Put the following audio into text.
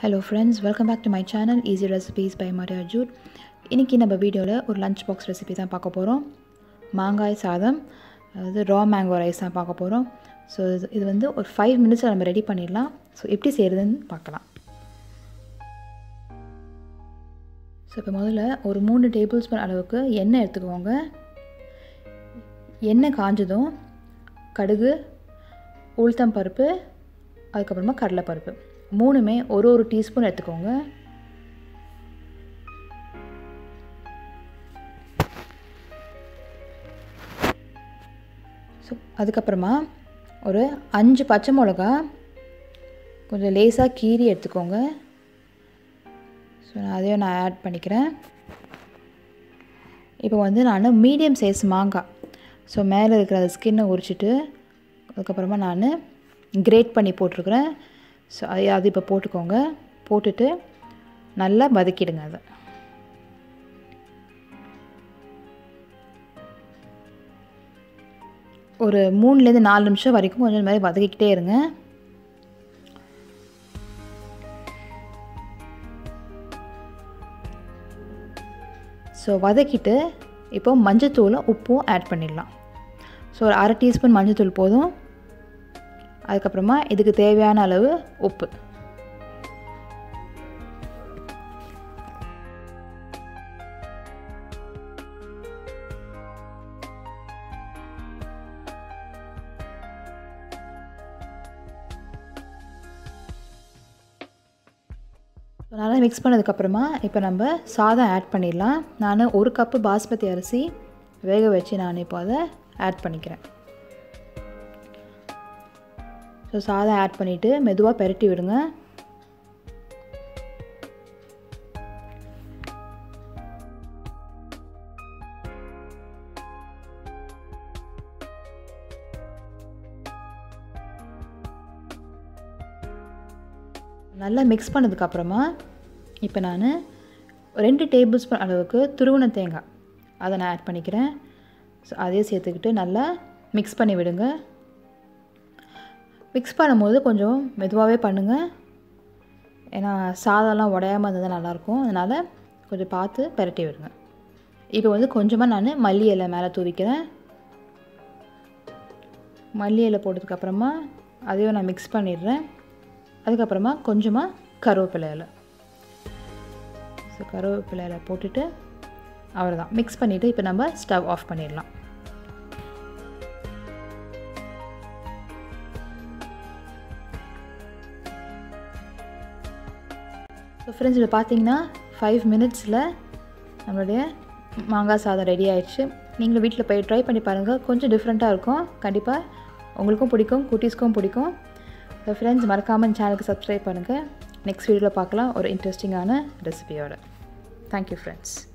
hello friends welcome back to my channel easy recipes by Maria Jude இன்றைக்கி நம்ம வீடியோவில் ஒரு லஞ்ச் பாக்ஸ் ரெசிபி தான் பார்க்க போகிறோம் மாங்காய் சாதம் அதாவது ரா மேங்கோ ரைஸ் தான் பார்க்க போகிறோம் ஸோ இது இது வந்து ஒரு ஃபைவ் மினிட்ஸில் நம்ம ரெடி பண்ணிடலாம் ஸோ எப்படி செய்கிறதுன்னு பார்க்கலாம் ஸோ இப்போ முதல்ல ஒரு மூணு டேபிள் ஸ்பூன் அளவுக்கு எண்ணெய் எடுத்துக்கோங்க எண்ணெய் காஞ்சதும் கடுகு உளுத்தம் பருப்பு அதுக்கப்புறமா கடலைப்பருப்பு மூணுமே ஒரு ஒரு டீஸ்பூன் எடுத்துக்கோங்க ஸோ அதுக்கப்புறமா ஒரு அஞ்சு பச்சை மிளகா கொஞ்சம் லேசாக கீரி எடுத்துக்கோங்க ஸோ நான் அதையும் நான் ஆட் பண்ணிக்கிறேன் இப்போ வந்து நான் மீடியம் சைஸ் மாங்காய் ஸோ மேலே இருக்கிற ஸ்கின்னை உரிச்சிட்டு அதுக்கப்புறமா நான் கிரேட் பண்ணி போட்டிருக்கிறேன் ஸோ அது அது இப்போ போட்டுக்கோங்க போட்டுட்டு நல்லா வதக்கிடுங்க அதை ஒரு மூணுலேருந்து நாலு நிமிஷம் வரைக்கும் கொஞ்சம் மாதிரி வதக்கிக்கிட்டே இருங்க ஸோ வதக்கிட்டு இப்போ மஞ்சத்தூளும் உப்பும் ஆட் பண்ணிடலாம் ஸோ ஒரு அரை டீஸ்பூன் மஞ்சத்தூள் போதும் அதுக்கப்புறமா இதுக்கு தேவையான அளவு உப்பு நல்லா மிக்ஸ் பண்ணதுக்கப்புறமா இப்போ நம்ம சாதம் ஆட் பண்ணிடலாம் நான் ஒரு கப்பு பாஸ்மதி அரிசி வேக வச்சு நான் இப்போ அதை ஆட் பண்ணிக்கிறேன் ஸோ சாதம் ஆட் பண்ணிவிட்டு மெதுவாக பெரட்டி விடுங்க நல்லா மிக்ஸ் பண்ணதுக்கப்புறமா இப்போ நான் ரெண்டு டேபிள் ஸ்பூன் அளவுக்கு துருவன தேங்காய் அதை நான் ஆட் பண்ணிக்கிறேன் ஸோ அதையும் சேர்த்துக்கிட்டு நல்லா மிக்ஸ் பண்ணி விடுங்க மிக்ஸ் பண்ணும்போது கொஞ்சம் மெதுவாகவே பண்ணுங்கள் ஏன்னா சாதம்லாம் உடையாமல் இருந்தால் தான் நல்லாயிருக்கும் அதனால் கொஞ்சம் பார்த்து பெரட்டி விடுங்க இப்போ வந்து கொஞ்சமாக நான் மல்லி இலை மேலே தூவிக்கிறேன் மல்லி இலை போட்டதுக்கப்புறமா அதையும் நான் மிக்ஸ் பண்ணிடுறேன் அதுக்கப்புறமா கொஞ்சமாக கருவேப்பிலை இலை ஸோ கருவேப்பிலை இலை போட்டுட்டு அவ்வளோதான் மிக்ஸ் பண்ணிவிட்டு இப்போ நம்ம ஸ்டவ் ஆஃப் பண்ணிடலாம் ஸோ ஃப்ரெண்ட்ஸ் இப்போ பார்த்தீங்கன்னா ஃபைவ் மினிட்ஸில் நம்மளுடைய மாங்காய் சாதம் ரெடி ஆயிடுச்சு நீங்களும் வீட்டில் போய் ட்ரை பண்ணி பாருங்கள் கொஞ்சம் டிஃப்ரெண்ட்டாக இருக்கும் கண்டிப்பாக உங்களுக்கும் பிடிக்கும் குட்டீஸ்க்கும் பிடிக்கும் ஸோ ஃப்ரெண்ட்ஸ் மறக்காமல் சேனலுக்கு சப்ஸ்கிரைப் பண்ணுங்கள் நெக்ஸ்ட் வீடியோவில் பார்க்கலாம் ஒரு இன்ட்ரெஸ்டிங்கான ரெசிபியோட தேங்க்யூ ஃப்ரெண்ட்ஸ்